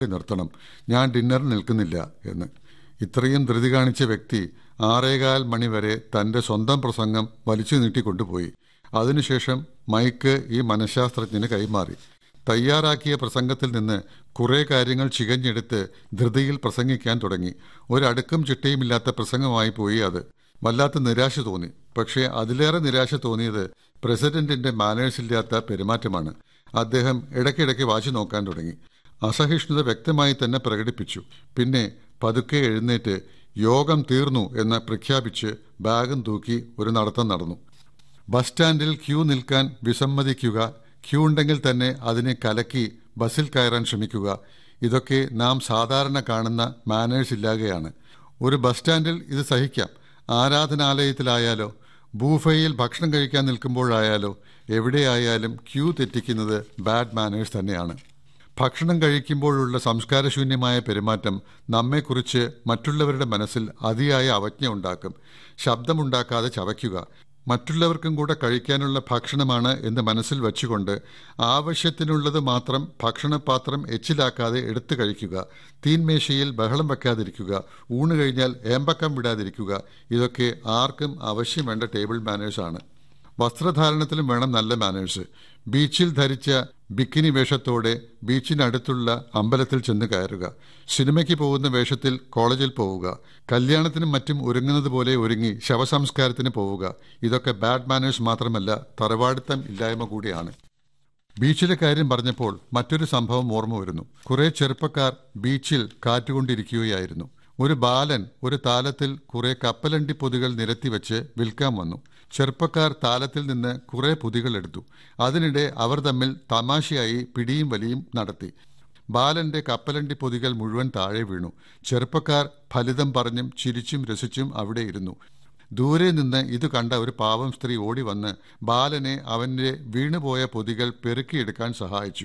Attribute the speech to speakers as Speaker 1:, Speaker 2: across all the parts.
Speaker 1: നിർത്തണം ഞാൻ ഡിന്നറിന് നിൽക്കുന്നില്ല എന്ന് ഇത്രയും ധൃതി കാണിച്ച വ്യക്തി ആറേകാൽ മണി വരെ തന്റെ സ്വന്തം പ്രസംഗം വലിച്ചു നീട്ടിക്കൊണ്ടുപോയി അതിനുശേഷം മൈക്ക് ഈ മനഃശാസ്ത്രജ്ഞന് കൈമാറി തയ്യാറാക്കിയ പ്രസംഗത്തിൽ നിന്ന് കുറെ കാര്യങ്ങൾ ചികഞ്ഞെടുത്ത് ധൃതിയിൽ പ്രസംഗിക്കാൻ തുടങ്ങി ഒരടുക്കും ചിട്ടയുമില്ലാത്ത പ്രസംഗമായി പോയി അത് വല്ലാത്ത നിരാശ തോന്നി പക്ഷേ അതിലേറെ നിരാശ തോന്നിയത് പ്രസിഡന്റിന്റെ മാനേഴ്സില്ലാത്ത പെരുമാറ്റമാണ് അദ്ദേഹം ഇടയ്ക്കിടയ്ക്ക് വാശി നോക്കാൻ തുടങ്ങി അസഹിഷ്ണുത വ്യക്തമായി തന്നെ പ്രകടിപ്പിച്ചു പിന്നെ പതുക്കെ എഴുന്നേറ്റ് യോഗം തീർന്നു എന്ന് പ്രഖ്യാപിച്ച് ബാഗും തൂക്കി ഒരു നടത്തം നടന്നു ബസ് സ്റ്റാൻഡിൽ ക്യൂ നിൽക്കാൻ വിസമ്മതിക്കുക ക്യൂ ഉണ്ടെങ്കിൽ തന്നെ അതിനെ കലക്കി ബസ്സിൽ കയറാൻ ശ്രമിക്കുക ഇതൊക്കെ നാം സാധാരണ കാണുന്ന മാനേഴ്സ് ഇല്ലാതെയാണ് ഒരു ബസ് സ്റ്റാൻഡിൽ ഇത് സഹിക്കാം ആരാധനാലയത്തിലായാലോ ബൂഫയിൽ ഭക്ഷണം കഴിക്കാൻ നിൽക്കുമ്പോഴായാലോ എവിടെയായാലും ക്യൂ തെറ്റിക്കുന്നത് ബാഡ് മാനേഴ്സ് തന്നെയാണ് ഭക്ഷണം കഴിക്കുമ്പോഴുള്ള സംസ്കാരശൂന്യമായ പെരുമാറ്റം നമ്മെക്കുറിച്ച് മറ്റുള്ളവരുടെ മനസ്സിൽ അതിയായ അവജ്ഞ ഉണ്ടാക്കും ശബ്ദമുണ്ടാക്കാതെ ചവയ്ക്കുക മറ്റുള്ളവർക്കും കൂടെ കഴിക്കാനുള്ള ഭക്ഷണമാണ് എന്ന് മനസ്സിൽ വച്ചുകൊണ്ട് ആവശ്യത്തിനുള്ളത് മാത്രം ഭക്ഷണപാത്രം എച്ചിലാക്കാതെ എടുത്തു കഴിക്കുക തീൻമേശയിൽ ബഹളം വെക്കാതിരിക്കുക ഊണ് കഴിഞ്ഞാൽ ഏമ്പക്കം വിടാതിരിക്കുക ഇതൊക്കെ ആർക്കും ആവശ്യം വേണ്ട ടേബിൾ മാനേഴ്സാണ് വസ്ത്രധാരണത്തിലും വേണം നല്ല മാനേഴ്സ് ബീച്ചിൽ ധരിച്ച ബിക്കിനി വേഷത്തോടെ ബീച്ചിനടുത്തുള്ള അമ്പലത്തിൽ ചെന്ന് കയറുക സിനിമയ്ക്ക് പോകുന്ന വേഷത്തിൽ കോളേജിൽ പോവുക കല്യാണത്തിനും മറ്റും ഒരുങ്ങുന്നത് പോലെ ഒരുങ്ങി ശവസംസ്കാരത്തിന് പോവുക ഇതൊക്കെ ബാഡ് മാനേഴ്സ് മാത്രമല്ല തറവാടിത്തം ഇല്ലായ്മ കൂടിയാണ് ബീച്ചിലെ കാര്യം പറഞ്ഞപ്പോൾ മറ്റൊരു സംഭവം ഓർമ്മ വരുന്നു കുറെ ചെറുപ്പക്കാർ ബീച്ചിൽ കാറ്റുകൊണ്ടിരിക്കുകയായിരുന്നു ഒരു ബാലൻ ഒരു താലത്തിൽ കുറെ കപ്പലണ്ടി പൊതികൾ നിരത്തിവെച്ച് വിൽക്കാൻ വന്നു ചെറുപ്പക്കാർ താലത്തിൽ നിന്ന് കുറെ പൊതികൾ എടുത്തു അതിനിടെ അവർ തമ്മിൽ തമാശയായി പിടിയും വലിയും നടത്തി ബാലന്റെ കപ്പലണ്ടി പൊതികൾ മുഴുവൻ താഴെ വീണു ചെറുപ്പക്കാർ ഫലിതം പറഞ്ഞും ചിരിച്ചും രസിച്ചും അവിടെ ഇരുന്നു ദൂരെ നിന്ന് ഇത് കണ്ട ഒരു പാവം സ്ത്രീ ഓടി വന്ന് ബാലനെ അവന്റെ വീണുപോയ പൊതികൾ പെറുക്കിയെടുക്കാൻ സഹായിച്ചു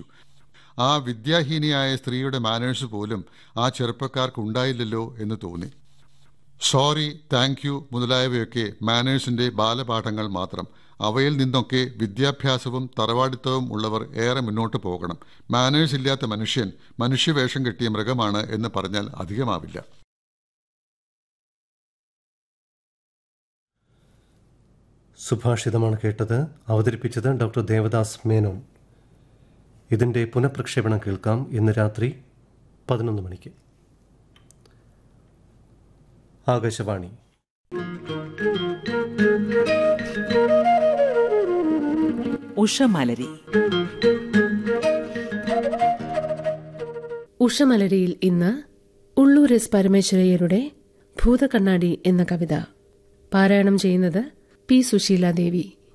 Speaker 1: ആ വിദ്യാഹീനിയായ സ്ത്രീയുടെ മാനേഴ്സ് പോലും ആ ചെറുപ്പക്കാർക്ക് ഉണ്ടായില്ലല്ലോ എന്ന് തോന്നി സോറി താങ്ക് യു മുതലായവയൊക്കെ മാനേഴ്സിന്റെ ബാലപാഠങ്ങൾ മാത്രം അവയിൽ നിന്നൊക്കെ വിദ്യാഭ്യാസവും തറവാടിത്തവും ഉള്ളവർ ഏറെ മുന്നോട്ട് പോകണം മാനേഴ്സ് ഇല്ലാത്ത മനുഷ്യൻ മനുഷ്യവേഷം കെട്ടിയ മൃഗമാണ് എന്ന് പറഞ്ഞാൽ അധികമാവില്ല
Speaker 2: സുഭാഷിതമാണ് കേട്ടത് അവതരിപ്പിച്ചത് ഡോക്ടർ ദേവദാസ് മേനോൻ ഇതിൻ്റെ പുനഃപ്രക്ഷേപണം കേൾക്കാം ഇന്ന് രാത്രി പതിനൊന്ന് മണിക്ക് ആകാശവാണി
Speaker 3: ഉഷമലരി
Speaker 4: ഉഷമലരിയിൽ ഇന്ന് ഉള്ളൂർ എസ് പരമേശ്വരയ്യരുടെ ഭൂതകണ്ണാടി എന്ന കവിത പാരായണം ചെയ്യുന്നത് പി സുശീലാദേവി